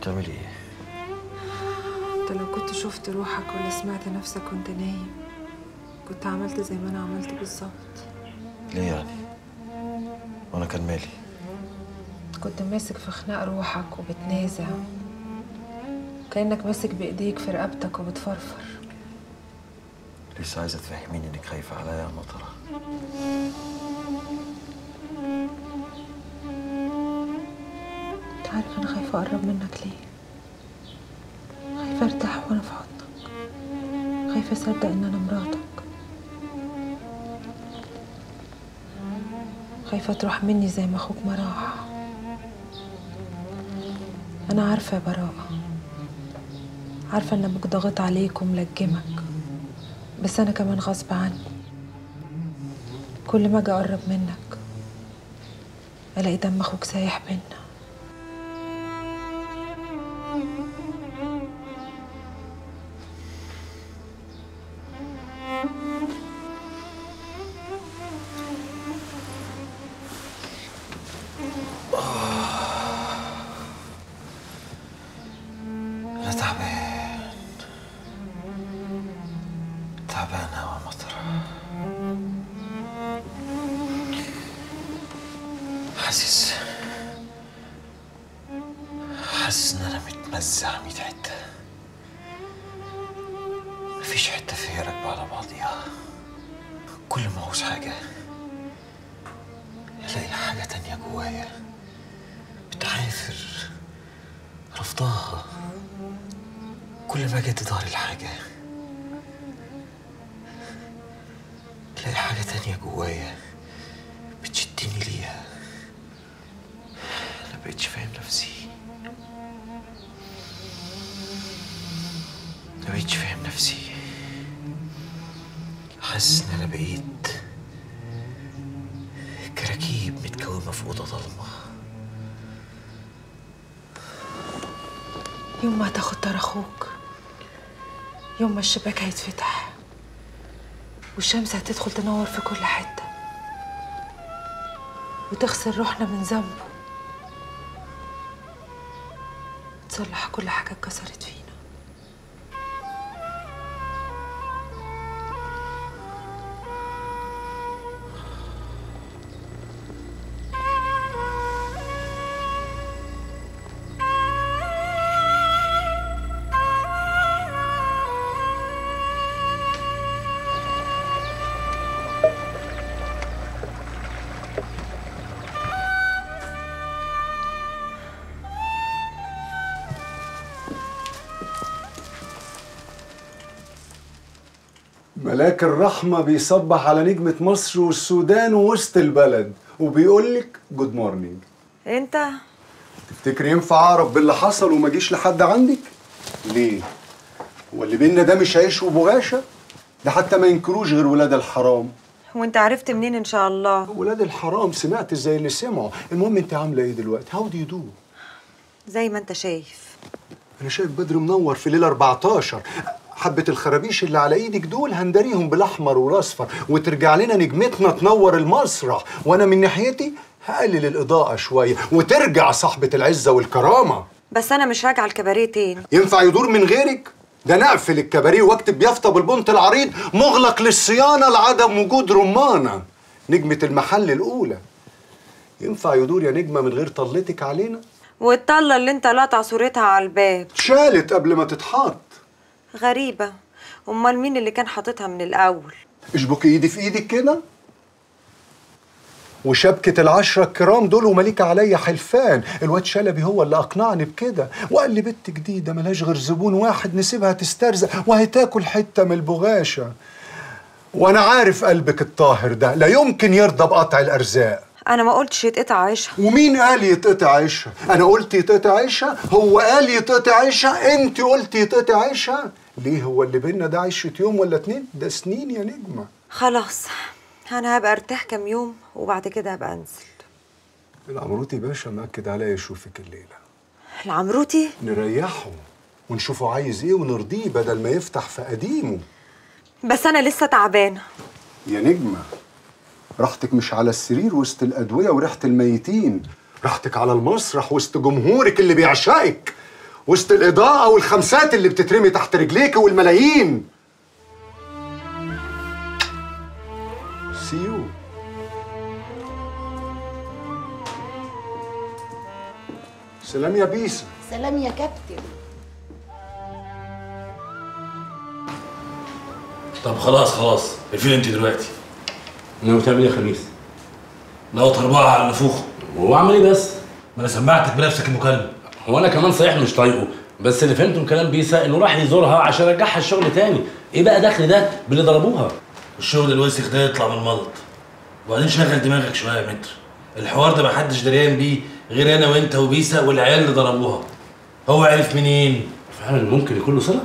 بتعملي ايه؟ انت لو كنت شفت روحك ولا سمعت نفسك وانت نايم كنت عملت زي ما انا عملت بالظبط ليه يعني؟ وانا كان مالي كنت ماسك في خناق روحك وبتنازع كأنك ماسك بإيديك في رقبتك وبتفرفر لسه عايزه تفهميني انك خايفه عليا يا مطره انت عارف انا خايفة اقرب منك ليه خايفة ارتاح وانا في حضنك خايفة اصدق ان انا مراتك خايفة تروح مني زي ما اخوك ما راح انا عارفة يا براءة عارفة ان ابوك ضاغط عليك وملجمك بس انا كمان غصب عني كل ما اجي اقرب منك الاقي دم اخوك سايح بينا انا تعبان تعبان يا مطره حاسس حاسس ان انا متمزع ميت حته مفيش حته فيها راكبه على بعضيها كل ما عاوز حاجه الاقي حاجه تانية جوايا بتعافر رفضها كل ما جت ظهري الحاجة تلاقي حاجة تانية جوايا بتشدني ليها أنا مبقتش فاهم نفسي مبقتش فاهم نفسي حاسس إن أنا بقيت كراكيب متكومة في أوضة ضلمة يوم ما هتاخد طار اخوك يوم ما الشباك هيتفتح والشمس هتدخل تنور في كل حتة وتغسل روحنا من ذنبه تصلح كل حاجة اتكسرت فينا ملاك الرحمة بيصبح على نجمة مصر والسودان ووسط البلد وبيقول لك جود مورنينج انت تفتكر ينفع اعرف باللي حصل وما اجيش لحد عندك؟ ليه؟ هو اللي بينا ده مش عيش وبغاشة؟ ده حتى ما ينكروش غير ولاد الحرام وانت عرفت منين ان شاء الله ولاد الحرام سمعت زي اللي سمعوا المهم انت عاملة ايه دلوقتي؟ هاو دو يو دو؟ زي ما انت شايف انا شايف بدر منور في ليله 14 حبة الخرابيش اللي على ايدك دول هندريهم بالاحمر والاصفر وترجع لنا نجمتنا تنور المسرح وانا من ناحيتي هقلل الاضاءة شوية وترجع صاحبة العزة والكرامة بس انا مش راجعه الكباريه تاني ينفع يدور من غيرك؟ ده نقفل الكباريه واكتب يافطة بالبنط العريض مغلق للصيانة لعدم وجود رمانة نجمة المحل الأولى ينفع يدور يا نجمة من غير طلتك علينا؟ والطله اللي انت لاطع صورتها على الباب اتشالت قبل ما تتحط غريبه امال مين اللي كان حاططها من الاول اشبك ايدي في ايدك كده وشبكة العشرة الكرام دول ومليك عليا حلفان الواد شلبي هو اللي أقنعني بكده وقال لي بنت جديدة ملهاش غير زبون واحد نسيبها تسترزق وهتاكل حتة من البغاشة وأنا عارف قلبك الطاهر ده لا يمكن يرضى بقطع الأرزاق انا ما قلتش يتقطع عيشها ومين قال يتقطع عيشها؟ أنا قلت يتقطع عيشها؟ هو قال يتقطع عيشها؟ أنت قلت يتقطع عيشها؟ ليه هو اللي بينا ده عيشة يوم ولا اتنين؟ ده سنين يا نجمة خلاص انا هبقى ارتاح كام يوم وبعد كده هبقى انزل العمروتي باشا مأكد عليا يشوفك الليلة العمروتي نريحه ونشوفه عايز ايه ونرضيه بدل ما يفتح في قديمه بس انا لسه تعبانه يا نجمة راحتك مش على السرير وسط الأدوية وريحة الميتين راحتك على المسرح وسط جمهورك اللي بيعشقك وسط الإضاءة والخمسات اللي بتترمي تحت رجليك والملايين سيو سلام يا بيسا سلام يا كابتن طب خلاص خلاص فين انت دلوقتي؟ ناوي تعمل ايه يا خميس؟ ناوي اربعه على النفوخ هو عمل ايه بس؟ ما انا سمعتك بنفسك المكالمه هو انا كمان صحيح مش طايقه بس اللي فهمته من كلام بيسا انه راح يزورها عشان يرجعها الشغل تاني ايه بقى دخل ده باللي ضربوها الشغل الوسخ ده يطلع من الملط وبعدين شغل دماغك شويه يا متر الحوار ده محدش دريان بيه غير انا وانت وبيسا والعيال اللي ضربوها هو عرف منين؟ فعلا ممكن يكون له صله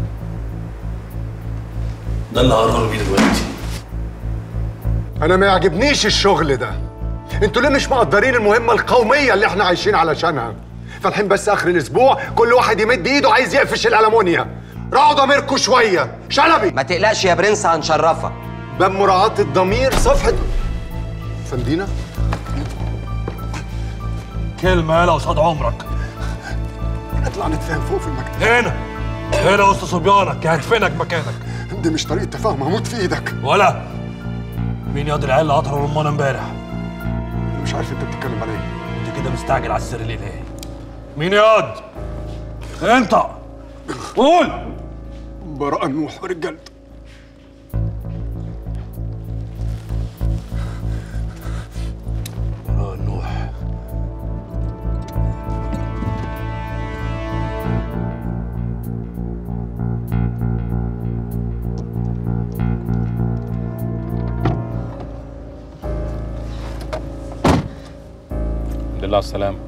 ده اللي هقرر بيه دلوقتي أنا ما يعجبنيش الشغل ده انتوا ليه مش مقدرين المهمة القومية اللي احنا عايشين علشانها فالحين بس آخر الأسبوع كل واحد يمد إيده عايز يقفش الألمونيا راعوا ضميركم شوية شلبي ما تقلقش يا برنس هنشرفك باب مراعاة الضمير صفحة فندينا كلمه يالا قصاد عمرك اطلع نتفاهم فوق في المكتب هنا هنا وسط صبيانك هدفنك مكانك دي مش طريقة تفاهم هموت في إيدك ولا مين ياض العيال اللي قطروا رمانه امبارح؟ أنا مش عارف أنت بتتكلم على إيه انت كده مستعجل على السر ليه ليه؟ مين ياض؟ انت قول براءة نوح ورجالته براء نوح الحمد لله على السلامة